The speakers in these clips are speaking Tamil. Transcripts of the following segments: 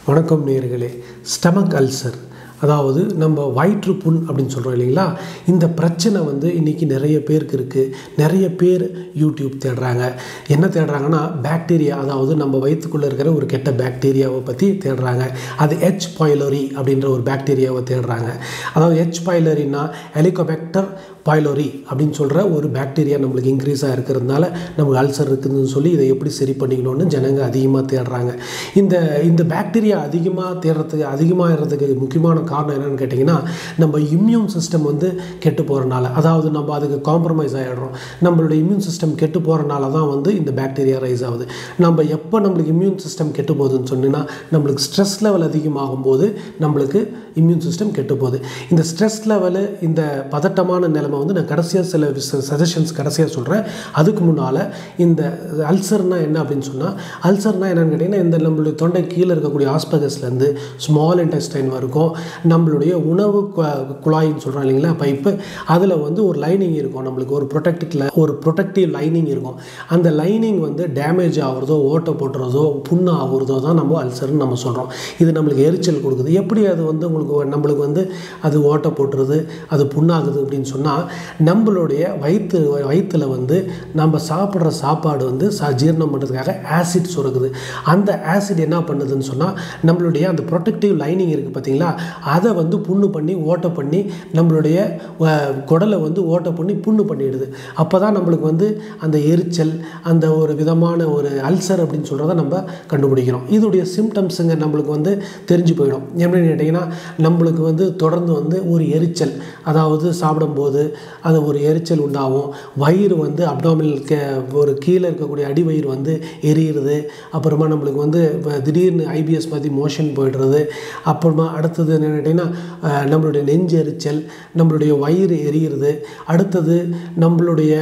வணக்கம் நேயர்களே ஸ்டமக் அல்சர் அதாவது நம்ம வயிற்று புண் அப்படின்னு சொல்கிறோம் இல்லைங்களா இந்த பிரச்சனை வந்து இன்றைக்கி நிறைய பேருக்கு இருக்குது நிறைய பேர் யூடியூப் தேடுறாங்க என்ன தேடுறாங்கன்னா பாக்டீரியா அதாவது நம்ம வயிற்றுக்குள்ளே இருக்கிற ஒரு கெட்ட பாக்டீரியாவை பற்றி தேடுறாங்க அது ஹெச் பாய்லரி அப்படின்ற ஒரு பாக்டீரியாவை தேடுறாங்க அதாவது ஹெச் பாய்லரினா ஹெலிகோபேக்டர் பாய்லோரி அப்படின்னு சொல்கிற ஒரு பாக்டீரியா நம்மளுக்கு இன்க்ரீஸாக இருக்கிறதுனால நமக்கு அல்சர் இருக்குதுன்னு சொல்லி இதை எப்படி சரி பண்ணிக்கணும்னு ஜனங்க அதிகமாக தேடுறாங்க இந்த இந்த பாக்டீரியா அதிகமாக தேடுறதுக்கு அதிகமாகிறதுக்கு முக்கியமான காரணம் என்னென்னு கேட்டிங்கன்னா நம்ம இம்யூன் சிஸ்டம் வந்து கெட்டு போகிறனால அதாவது நம்ம அதுக்கு காம்ப்ரமைஸ் ஆகிடுறோம் நம்மளுடைய இம்யூன் சிஸ்டம் கெட்டு போகிறனால தான் வந்து இந்த பாக்டீரியா ரைஸ் ஆகுது நம்ம எப்போ நம்மளுக்கு இம்யூன் சிஸ்டம் கெட்டு போகுதுன்னு சொன்னீங்கன்னா நம்மளுக்கு ஸ்ட்ரெஸ் லெவல் அதிகமாகும் போது நம்மளுக்கு இம்யூன் சிஸ்டம் கெட்டு போகுது இந்த ஸ்ட்ரெஸ் லெவலு இந்த பதட்டமான நிலைமை வந்து நான் கடைசியாக சில சஜஷன்ஸ் கடைசியாக சொல்கிறேன் அதுக்கு முன்னால் இந்த அல்சர்னா என்ன அப்படின்னு சொன்னால் அல்சர்னா என்னென்னு கேட்டிங்கன்னா இந்த நம்மளுடைய தொண்டை கீழே இருக்கக்கூடிய ஆஸ்பகஸ்லேருந்து ஸ்மால் இன்டெஸ்டைன் வரைக்கும் நம்மளுடைய உணவு கு- குழாயின்னு சொல்கிறோம் இல்லைங்களா பைப்பு அதில் வந்து ஒரு லைனிங் இருக்கும் நம்மளுக்கு ஒரு ப்ரொடெக்டிவ் ஒரு ப்ரொடெக்டிவ் லைனிங் இருக்கும் அந்த லைனிங் வந்து டேமேஜ் ஆகுறதோ ஓட்டை போட்டுறதோ புண்ணு ஆகுறதோ தான் நம்ம அல்சர்னு நம்ம சொல்கிறோம் இது நம்மளுக்கு எரிச்சல் கொடுக்குது எப்படி அது வந்து உங்களுக்கு நம்மளுக்கு வந்து அது ஓட்டை போட்டுறது அது புண்ணாகுது அப்படின்னு சொன்னால் நம்மளுடைய வயிற்று வயிற்றில் வந்து நம்ம சாப்பிட்ற சாப்பாடு வந்து சா ஜீரணம் பண்ணுறதுக்காக ஆசிட் சுரக்குது அந்த ஆசிட் என்ன பண்ணுதுன்னு சொன்னால் நம்மளுடைய அந்த ப்ரொடெக்டிவ் லைனிங் இருக்குது பார்த்தீங்களா அதை வந்து புண்ணு பண்ணி ஓட்டை பண்ணி நம்மளுடைய அஹ், குடலை வந்து ஓட்டை பண்ணி புண்ணு பண்ணிடுது அப்போ தான் நம்மளுக்கு வந்து அந்த எரிச்சல் அந்த ஒரு விதமான ஒரு அல்சர் அப்படின்னு சொல்கிறத நம்ம கண்டுபிடிக்கிறோம் இதோடைய சிம்டம்ஸுங்க நம்மளுக்கு வந்து தெரிஞ்சு போயிடும் எப்படின்னு கேட்டிங்கன்னா நம்மளுக்கு வந்து தொடர்ந்து வந்து ஒரு எரிச்சல் அதாவது சாப்பிடும்போது அது ஒரு எரிச்சல் உண்டாகும் வயிறு வந்து அப்டாமினல் கே ஒரு கீழே இருக்கக்கூடிய அடி வயிறு வந்து எரியிறது அப்புறமா நம்மளுக்கு வந்து வ- திடீர்னு ஐபிஎஸ் மாதிரி மோஷன் போயிடுறது அப்புறமா அடுத்தது என்னன்னு கேட்டிங்கன்னா அஹ், நம்மளுடைய நெஞ்சு எரிச்சல் நம்மளுடைய வயிறு எரியிறது அடுத்தது நம்மளுடைய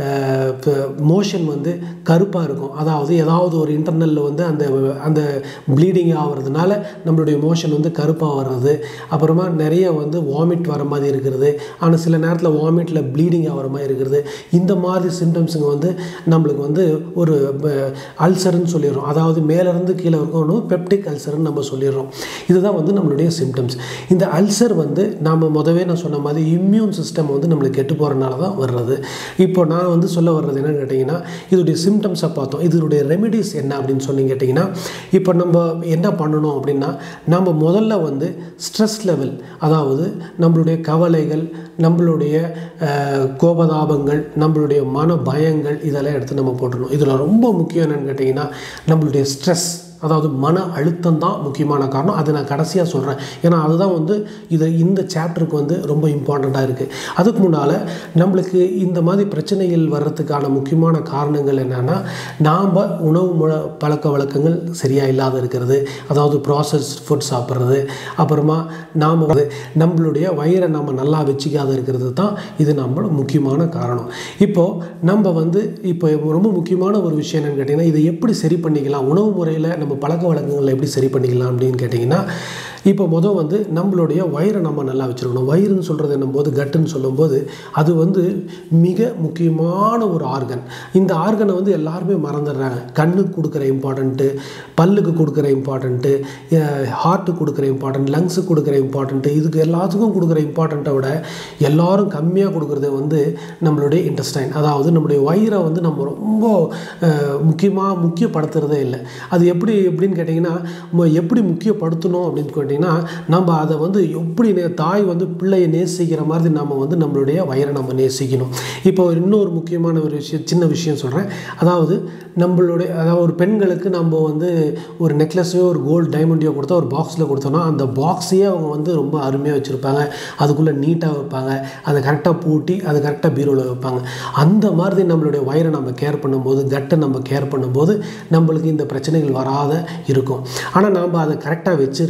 மோஷன் வந்து கருப்பாக இருக்கும் அதாவது ஏதாவது ஒரு இன்டர்னலில் வந்து அந்த அந்த ப்ளீடிங் ஆகிறதுனால நம்மளுடைய மோஷன் வந்து கருப்பாக வர்றது அப்புறமா நிறைய வந்து வாமிட் வர மாதிரி இருக்கிறது ஆனால் சில நேரத்தில் வாமிட்டில் ப்ளீடிங் ஆகிற மாதிரி இருக்கிறது இந்த மாதிரி சிம்டம்ஸுங்க வந்து நம்மளுக்கு வந்து ஒரு அல்சர்னு சொல்லிடுறோம் அதாவது மேலேருந்து கீழே இருக்கணும் பெப்டிக் அல்சர்னு நம்ம சொல்லிடுறோம் இதுதான் வந்து நம்மளுடைய சிம்டம்ஸ் இந்த அல்சர் வந்து நாம் முதவே நான் சொன்ன மாதிரி இம்யூன் சிஸ்டம் வந்து நம்மளுக்கு கெட்டு போகிறனால தான் வர்றது இப்போ நான் வந்து சொல்ல வர்றது என்னன்னு கேட்டிங்கன்னா இதோடைய சிம்டம்ஸை பார்த்தோம் இதனுடைய ரெமெடிஸ் என்ன அப்படின்னு சொல்லி கேட்டிங்கன்னா இப்போ நம்ம என்ன பண்ணணும் அப்படின்னா நம்ம முதல்ல வந்து ஸ்ட்ரெஸ் லெவல் அதாவது நம்மளுடைய கவலைகள் நம்மளுடைய அஹ், கோபதாபங்கள் நம்மளுடைய மன பயங்கள் இதெல்லாம் எடுத்து நம்ம போட்டுடணும் இதில் ரொம்ப முக்கியம் என்னன்னு கேட்டிங்கன்னா நம்மளுடைய ஸ்ட்ரெஸ் அதாவது மன அழுத்தம் தான் முக்கியமான காரணம் அதை நான் கடைசியாக சொல்கிறேன் ஏன்னா அதுதான் வந்து இது இந்த சாப்டருக்கு வந்து ரொம்ப இம்பார்ட்டண்ட்டாக இருக்குது அதுக்கு முன்னால் நம்மளுக்கு இந்த மாதிரி பிரச்சனைகள் வர்றதுக்கான முக்கியமான காரணங்கள் என்னென்னா நாம் உணவு முழ பழக்க வழக்கங்கள் சரியாக இல்லாத இருக்கிறது அதாவது ப்ராசஸ் ஃபுட் சாப்பிட்றது அப்புறமா நாம் வந்து நம்மளுடைய வயிறை நம்ம நல்லா வச்சுக்காத இருக்கிறது தான் இது நம்மளோட முக்கியமான காரணம் இப்போது நம்ம வந்து இப்போ ரொம்ப முக்கியமான ஒரு விஷயம் என்னன்னு கேட்டிங்கன்னா இதை எப்படி சரி பண்ணிக்கலாம் உணவு முறையில் நம்ம பழக்க வழக்கங்களை எப்படி சரி பண்ணிக்கலாம் அப்படின்னு கேட்டிங்கன்னா இப்போ மொதல் வந்து நம்மளுடைய வயிறை நம்ம நல்லா வச்சுருக்கணும் வயிறுன்னு சொல்கிறது என்னும்போது கட்டுன்னு சொல்லும்போது அது வந்து மிக முக்கியமான ஒரு ஆர்கன் இந்த ஆர்கனை வந்து எல்லாருமே மறந்துடுறாங்க கண்ணுக்கு கொடுக்குற இம்பார்ட்டண்ட்டு பல்லுக்கு கொடுக்குற இம்பார்ட்டண்ட்டு ஹார்ட்டுக்கு கொடுக்குற இம்பார்ட்டன்ட் லங்ஸுக்கு கொடுக்குற இம்பார்ட்டண்ட்டு இதுக்கு எல்லாத்துக்கும் கொடுக்குற இம்பார்ட்டண்ட்டை விட எல்லாரும் கம்மியாக கொடுக்குறது வந்து நம்மளுடைய இன்டெஸ்டைன் அதாவது நம்மளுடைய வயிறை வந்து நம்ம ரொம்ப முக்கியமாக முக்கியப்படுத்துறதே இல்லை அது எப்படி எப்படின்னு கேட்டிங்கன்னா ம- எப்படி முக்கியப்படுத்தணும் அப்படின்னு கேட்டிங்கன்னா நம்ம அதை வந்து எப்படி நே- தாய் வந்து பிள்ளையை நேசிக்கிற மாதிரி நம்ம வந்து நம்மளுடைய வயிறை நம்ம நேசிக்கணும் இப்போ ஒரு இன்னொரு முக்கியமான ஒரு விஷயம் சின்ன விஷயம் சொல்கிறேன் அதாவது நம்மளுடைய அதாவது ஒரு பெண்களுக்கு நம்ம வந்து ஒரு நெக்லஸையோ ஒரு கோல்டு டைமண்டையோ கொடுத்தா ஒரு பாக்ஸில் கொடுத்தோன்னா அந்த பாக்ஸையே அவங்க வந்து ரொம்ப அருமையாக வச்சுருப்பாங்க அதுக்குள்ளே நீட்டாக வைப்பாங்க அதை கரெக்டாக பூட்டி அதை கரெக்டாக பீரோவில் வைப்பாங்க அந்த மாதிரி நம்மளுடைய வயிறை நம்ம கேர் பண்ணும்போது கட்டை நம்ம கேர் பண்ணும்போது நம்மளுக்கு இந்த பிரச்சனைகள் வராத இருக்கும் ஆனால் நாம் அதை கரெக்டாக வச்சுருக்கிறதில்ல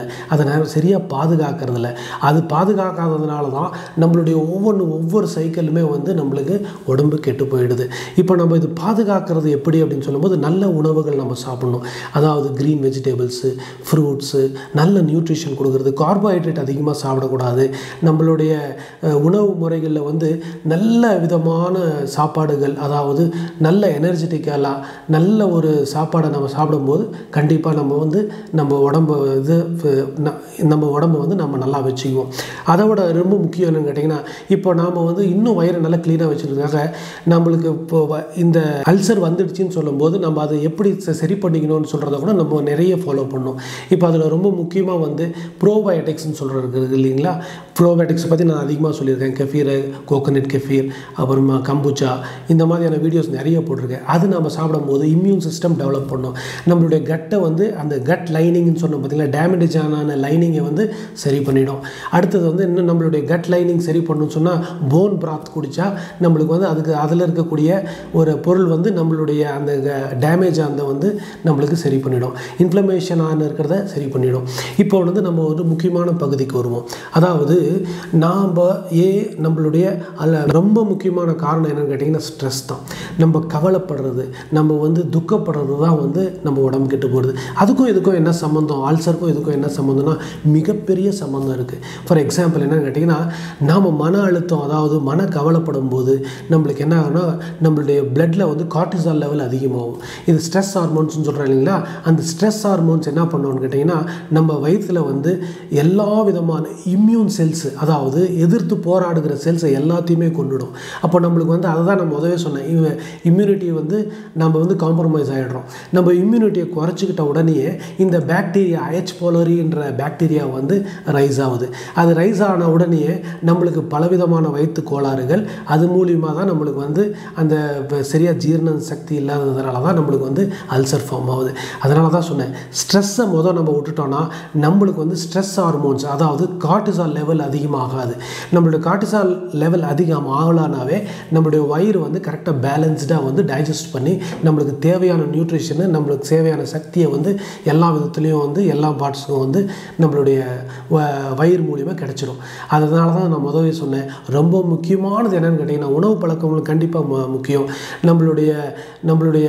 அதை நான் சரியாக பாதுகாக்கிறதில்ல அது பாதுகாக்காததுனால தான் நம்மளுடைய ஒவ்வொன்று ஒவ்வொரு சைக்கிளுமே வந்து நம்மளுக்கு உடம்பு கெட்டு போயிடுது இப்போ நம்ம இது பாதுகாக்கிறது எப்படி அப்படின்னு சொல்லும்போது நல்ல உணவுகள் நம்ம சாப்பிடணும் அதாவது க்ரீன் வெஜிடபிள்ஸு ஃப்ரூட்ஸு நல்ல நியூட்ரிஷன் கொடுக்குறது கார்போஹைட்ரேட் அதிகமாக சாப்பிடக்கூடாது நம்மளுடைய அஹ், உணவு முறைகளில் வந்து நல்ல விதமான சாப்பாடுகள் அதாவது நல்ல எனர்ஜெட்டிக்கலாக நல்ல ஒரு சாப்பாடை நம்ம சாப்பிடும்போது கண்டிப்பாக நம்ம வந்து நம்ம உடம்பு இது ஃப- ந- நம்ம உடம்பை வந்து நம்ம நல்லா வச்சுக்குவோம் அதை விட ரொம்ப முக்கியம் என்னன்னு கேட்டிங்கன்னா இப்போ நாம் வந்து இன்னும் வயிறை நல்லா க்ளீனாக வச்சுருக்காக நம்மளுக்கு இப்போ வ- இந்த அல்சர் வந்துடுச்சுன்னு சொல்லும்போது நம்ம அதை எப்படி ச- சரி பண்ணிக்கணும்னு சொல்கிறத கூட நம்ம நிறைய ஃபாலோ பண்ணோம் இப்போ அதில் ரொம்ப முக்கியமாக வந்து ப்ரோபயோட்டிக்ஸ்னு சொல்கிறது இருக்குது இல்லைங்களா ப்ரோபயோட்டிக்ஸ் பற்றி நான் அதிகமாக சொல்லியிருக்கேன் கெஃபீர் கோகனட் கெஃபீர் அப்புறமா கம்புச்சா இந்த மாதிரியான வீடியோஸ் நிறைய போட்டிருக்கேன் அது நம்ம சாப்பிடும்போது இம்யூன் சிஸ்டம் டெவலப் பண்ணும் நம்மளுடைய கட்டை வந்து அந்த கட் லைனிங்னு சொன்னோம் பார்த்தீங்களா டேமேஜ் ஆன லைனிங்கை வந்து சரி பண்ணிடும் அடுத்தது வந்து இன்னும் நம்மளுடைய கட் லைனிங் சரி பண்ணணும்னு சொன்னால் போன் பிராத் குடித்தா நம்மளுக்கு வந்து அதுக்கு அதில் இருக்கக்கூடிய ஒரு பொருள் வந்து நம்மளுடைய அந்த டேமேஜ் அந்த வந்து நம்மளுக்கு சரி பண்ணிடும் இன்ஃப்ளமேஷன் ஆன இருக்கிறத சரி பண்ணிடும் இப்போ வந்து நம்ம ஒரு முக்கியமான பகுதிக்கு வருவோம் அதாவது நாம் ஏ நம்மளுடைய அதில் ரொம்ப முக்கியமான காரணம் என்னன்னு கேட்டிங்கன்னா ஸ்ட்ரெஸ் தான் நம்ம கவலைப்படுறது நம்ம வந்து துக்கப்படுறது தான் வந்து நம்ம உடம்பு கெட்டு போகிறது அதுக்கும் இதுக்கும் என்ன சம்மந்தம் ஆல்சருக்கும் இதுக்கும் என்ன சம்மந்தம்னா மிகப்பெரிய சம்மந்தம் இருக்குது ஃபார் எக்ஸாம்பிள் என்னன்னு கேட்டிங்கன்னா நாம் மன அழுத்தம் அதாவது மன கவலைப்படும் போது நம்மளுக்கு என்ன ஆகும்னா நம்மளுடைய பிளட்டில் வந்து கார்டிசால் லெவல் அதிகமாகும் இது ஸ்ட்ரெஸ் ஹார்மோன்ஸ்னு சொல்கிறோம் இல்லைங்களா அந்த ஸ்ட்ரெஸ் ஹார்மோன்ஸ் என்ன பண்ணுவோம்னு கேட்டிங்கன்னா நம்ம வயிற்றில் வந்து எல்லா விதமான இம்யூன் செல்ஸ் அதாவது எதிர்த்து போராடுகிற செல்ஸை எல்லாத்தையுமே கொண்டுடும் அப்போ நம்மளுக்கு வந்து அதை தான் நான் முதவே சொன்னேன் இம்யூனிட்டி வந்து நம்ம வந்து காம்ப்ரமைஸ் ஆகிடுறோம் நம்ம இம்யூனிட்டியை குறைச்சிக்கிட்ட உடனே இந்த பாக்டீரியா ஹெச் போலரின்ற பாக்டீரியா வந்து ரைஸ் ஆகுது அது ரைஸ் ஆன உடனே நம்மளுக்கு பலவிதமான வயிற்று கோளாறுகள் அது மூலியமாக தான் நம்மளுக்கு வந்து அந்த வ- சரியா ஜீரண சக்தி இல்லாததுனால தான் நம்மளுக்கு வந்து அல்சர் ஃபார்ம் ஆகுது அதனால தான் சொன்னேன் ஸ்ட்ரெஸ்ஸை முதல் நம்ம விட்டுட்டோம்னா நம்மளுக்கு வந்து ஸ்ட்ரெஸ் ஹார்மோன்ஸ் அதாவது கார்டிசால் லெவல் அதிகமாகாது நம்மளுடைய கார்டிசால் லெவல் அதிகம் ஆகலானாவே நம்மளுடைய வயிறு வந்து கரெக்டாக பேலன்ஸ்டாக வந்து டைஜஸ்ட் பண்ணி நம்மளுக்கு தேவையான நியூட்ரிஷனு நம்மளுக்கு தேவையான சக்தியை வந்து எல்லா விதத்துலேயும் வந்து எல்லா பார்ட்ஸுக்கும் வந்து நம்மளுடைய வ- வயிறு மூலியமாக கிடைச்சிடும் அதனால தான் நான் முதவே சொன்னேன் ரொம்ப முக்கியமானது என்னன்னு கேட்டிங்கன்னா உணவு பழக்கங்கள் கண்டிப்பாக முக்கியம் நம்மளுடைய நம்மளுடைய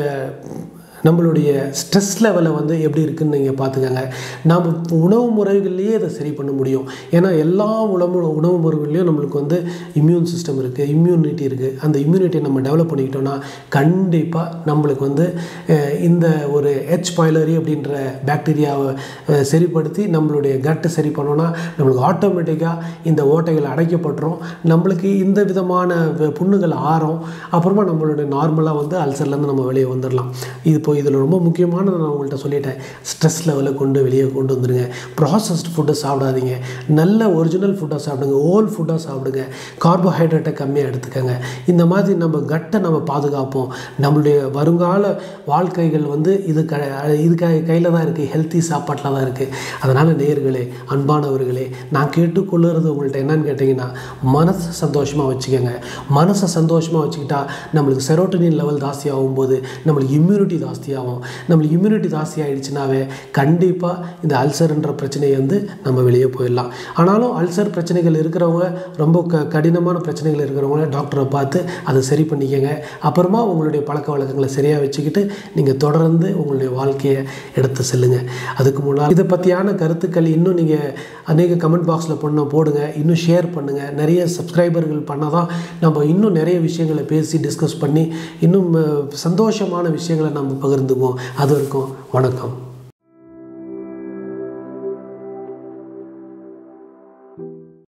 நம்மளுடைய ஸ்ட்ரெஸ் லெவலை வந்து எப்படி இருக்குன்னு நீங்கள் பார்த்துக்கங்க நாம் உணவு முறைகள்லேயே இதை சரி பண்ண முடியும் ஏன்னா எல்லா உணவு உணவு முறைகள்லையும் நம்மளுக்கு வந்து இம்யூன் சிஸ்டம் இருக்குது இம்யூனிட்டி இருக்குது அந்த இம்யூனிட்டியை நம்ம டெவலப் பண்ணிக்கிட்டோம்னா கண்டிப்பாக நம்மளுக்கு வந்து அஹ், இந்த ஒரு ஹெச் பாய்லரி அப்படின்ற பாக்டீரியாவை அஹ், சரிப்படுத்தி நம்மளுடைய கட்டை சரி பண்ணோன்னா நம்மளுக்கு ஆட்டோமேட்டிக்காக இந்த ஓட்டைகள் அடைக்கப்பட்டுரும் நம்மளுக்கு இந்த விதமான வ- புண்ணுகள் ஆறும் அப்புறமா நம்மளுடைய நார்மலாக வந்து அல்சர்லேருந்து நம்ம வெளியே வந்துடலாம் இது இப்போ இதில் ரொம்ப முக்கியமானது நான் உங்கள்கிட்ட சொல்லிட்டேன் ஸ்ட்ரெஸ் லெவலை கொண்டு வெளியே கொண்டு வந்துடுங்க ப்ராசஸ்டு ஃபுட்டை சாப்பிடாதீங்க நல்ல ஒரிஜினல் ஃபுட்டாக சாப்பிடுங்க ஓல் ஃபுட்டாக சாப்பிடுங்க கார்போஹைட்ரேட்டை கம்மியாக எடுத்துக்கங்க இந்த மாதிரி நம்ம கட்டை நம்ம பாதுகாப்போம் நம்மளுடைய வருங்கால வாழ்க்கைகள் வந்து இது க இது க கையில் தான் இருக்குது ஹெல்த்தி சாப்பாட்டில் தான் இருக்குது அதனால் நேயர்களே அன்பானவர்களே நான் கேட்டுக்கொள்ளுறது உங்கள்கிட்ட என்னன்னு கேட்டிங்கன்னா மனசை சந்தோஷமாக வச்சுக்கோங்க மனசை சந்தோஷமாக வச்சுக்கிட்டா நம்மளுக்கு செரோட்டனின் லெவல் ஜாஸ்தி ஆகும்போது நம்மளுக்கு இம்யூனிட்டி ஜாஸ்தி ஆகும் நம்மளுக்கு இம்யூனிட்டி ஜாஸ்தி ஆகிடுச்சுனாவே கண்டிப்பாக இந்த அல்சர்ன்ற பிரச்சனையை வந்து நம்ம வெளியே போயிடலாம் ஆனாலும் அல்சர் பிரச்சனைகள் இருக்கிறவங்க ரொம்ப க கடினமான பிரச்சனைகள் இருக்கிறவங்கள டாக்டரை பார்த்து அதை சரி பண்ணிக்கங்க அப்புறமா உங்களுடைய பழக்க வழக்கங்களை சரியாக வச்சுக்கிட்டு நீங்கள் தொடர்ந்து உங்களுடைய வாழ்க்கையை எடுத்து செல்லுங்கள் அதுக்கு முன்னால் இதை பற்றியான கருத்துக்கள் இன்னும் நீங்கள் அநேக கமெண்ட் பாக்ஸில் பண்ண போடுங்க இன்னும் ஷேர் பண்ணுங்கள் நிறைய சப்ஸ்கிரைபர்கள் பண்ணால் தான் நம்ம இன்னும் நிறைய விஷயங்களை பேசி டிஸ்கஸ் பண்ணி இன்னும் அஹ், சந்தோஷமான விஷயங்களை நம்ம பகிர்ந்துக்குவோம் அது வரைக்கும் வணக்கம்